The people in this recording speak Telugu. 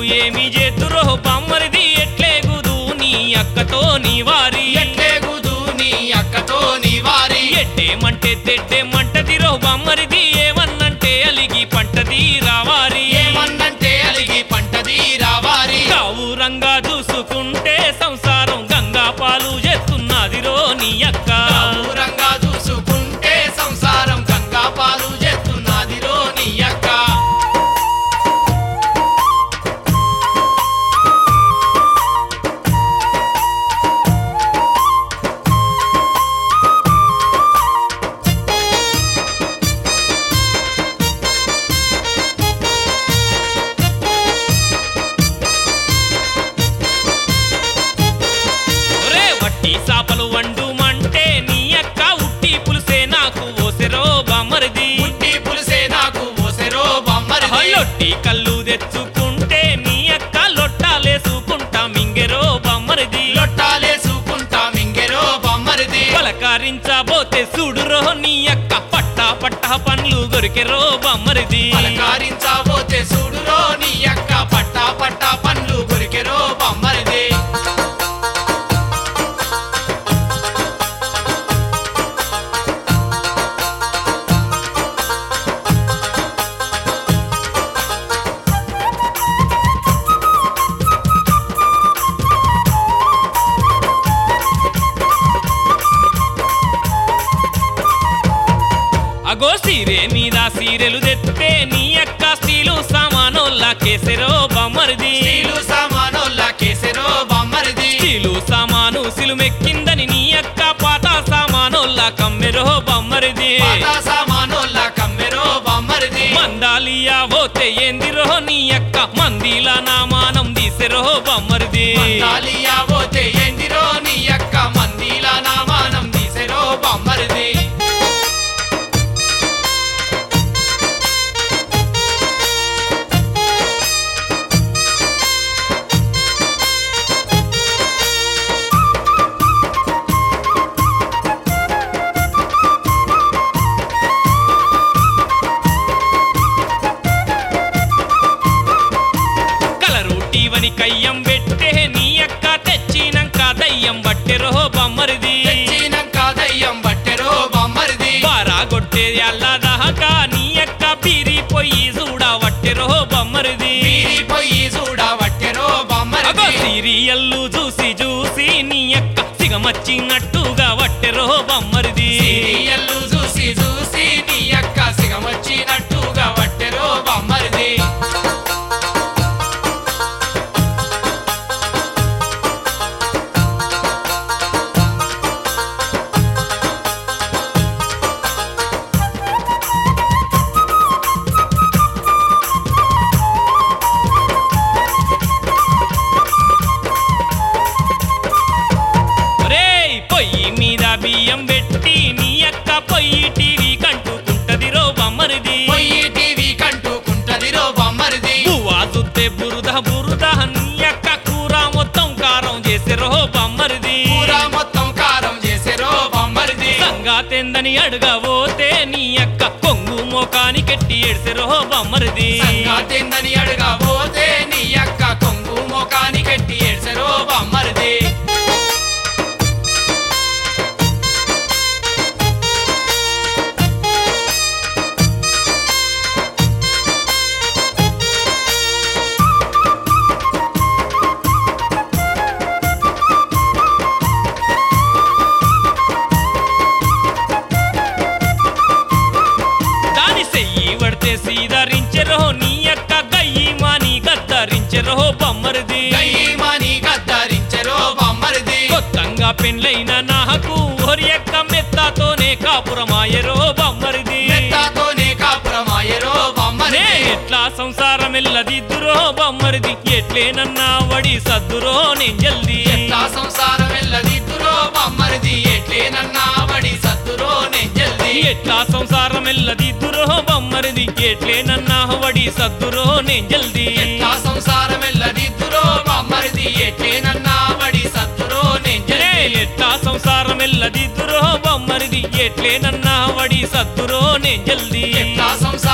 ఏమి చేతురో బామ్మరిది ఎట్లేగుదు నీ అక్కతో నీ వారి ఎట్లేగుదు నీ అక్కతో నీ వారి ఎట్టేమంటే తెట్టేమంటదిరో బామ్మరిది ఏమన్నంటే అలిగి పంటది రావారి ఏమన్నంటే అలిగి పంటది రావారి కావురంగా చూసుకుంటే సంసారం గంగా పాలు చేస్తున్నదిరో నీ అక్క దూరంగా చూసుకుంటే సంసారం గంగా పాలు చేస్తున్నదిరో నీ అక్క ఒరే వట్టి సాపలు వండుమంటే నీ అక్క ఉట్టి పులుసే నాకు ఓసెరో బామ్మరిది పుట్టి పులిసే నాకు ఓసెరో బొమ్మరిది లొట్టి కళ్ళు తెచ్చుకుంటే నీ అక్క లొట్టాలేసుకుంటా మింగెరో బామ్మరిది లొట్టాలేసుకుంటా మింగెరో బొమ్మరిది పలకరించబోతే చూడురో నీ అక్క పట్టా పట్టా పండ్లు గొరికెరో బామ్మరిది పలకారించబోతే చూడురో నీ అక్క పట్టా పట్టా పండ్లు కొరికెరో బొమ్మరిది అగో సీరే మీద సీరెలు తెత్తే నీ అక్క స్టీలు సామానోళ్ళ కేసెరో బామ్మరిది స్టీలు సామానోళ్ళ కేసెరో బొమ్మరిది స్టీలు సామాను సిలుమెక్కిందని నీ అక్క పాత సామానోళ్ళ కమ్మెరో బామ్మరిది పాత సామానోళ్ళ కమ్మెరో బొమ్మరిది మందాలియా పోతే ఏందిరో నీ అక్క మందిలా నామానం తీసెరో బామ్మరిది మందాలియా పోతే ఏందిరో నీ అక్క మందిలా నామానం తీసెరో బొమ్మరిది కలరు టీవని కయ్యం పెట్టే నీ అక్క తెచ్చినంక దయ్యం బట్టెరో బామ్మరిది తెచ్చినంక దయ్యం బట్టెరో బొమ్మరిది బారా కొట్టేది అల్లదాక నీ అక్క బీరి పొయ్యి చూడవట్టెరో బొమ్మరిది పీరిపోయి చూడబట్టెరో అగో బొమ్మరిది సీరియల్లు చూసి చూసి నీ అక్క సిగమచ్చినట్టుగా వట్టెరో బొమ్మరిది సీరియల్లు చూసి చూసి నీ అక్క సిగమొచ్చినట్టుగా వట్టెరో బొమ్మరిది రేయ్ పొయ్యి మీద బియ్యం పెట్టి నీ అక్క పొయ్యి టీవీ కంటుకుంటది రో బొమ్మరిది పొయ్యి టీవీ కంటుకుంటదిరో బొమ్మరిది పువ్వా సుత్తే బురుద బురుద నీ అక్క కూర మొత్తం కారం చేసే రో బొమ్మరిది కూర మొత్తం కారం చేసెరో బొమ్మరిది సంగాతెందని అడగబోతే నీ అక్క కొంగు మోకానికెట్టి ఏడ్సెరో బొమ్మరిది సంగాతిందని అడగబోతే నీ అక్క కొంగు మోకానికెట్టి ఏడ్సెరో బొమ్మరిది దాని సెయ్యి పడితే సీదరించెరో నీ అక్క గయ్యి మాని గద్దరించెరో బొమ్మరిది గయ్యమని గద్దరించెరో బొమ్మరిది కొత్తంగా పెండ్లైన నాకు ఒరి అక్క మెత్తతోనే కాపురమాయరో బొమ్మరిది మెత్తతోనే కాపురమాయరో నే బొమ్మరిది ఎట్లా సంసారం ఎల్లదిద్దురో బొమ్మరిది ఎట్లేనన్నా వడి సద్దురో నేను జల్దీ ఎట్లా సంసారం వెళ్ళదిద్దురో బొమ్మరిది ఎట్లేనన్నా వడి సత్తురో నేను జల్ది ఎట్లా సంసారం ఎల్లదిద్దురో బొమ్మరిది ఎట్లేనన్నా వడి సద్దురో నేను జల్దీ ఎట్లా సంసారం వెళ్ళదిద్దురో బొమ్మరిది ఎట్లేనన్నా వడి సత్తురో నేను నే జల్ది ఎట్లా సంసారం ఎల్లదిద్దురో బొమ్మరిది ఎట్లేనన్నా వడి సద్దురో నేను జల్దీ ఎట్లా సంసారం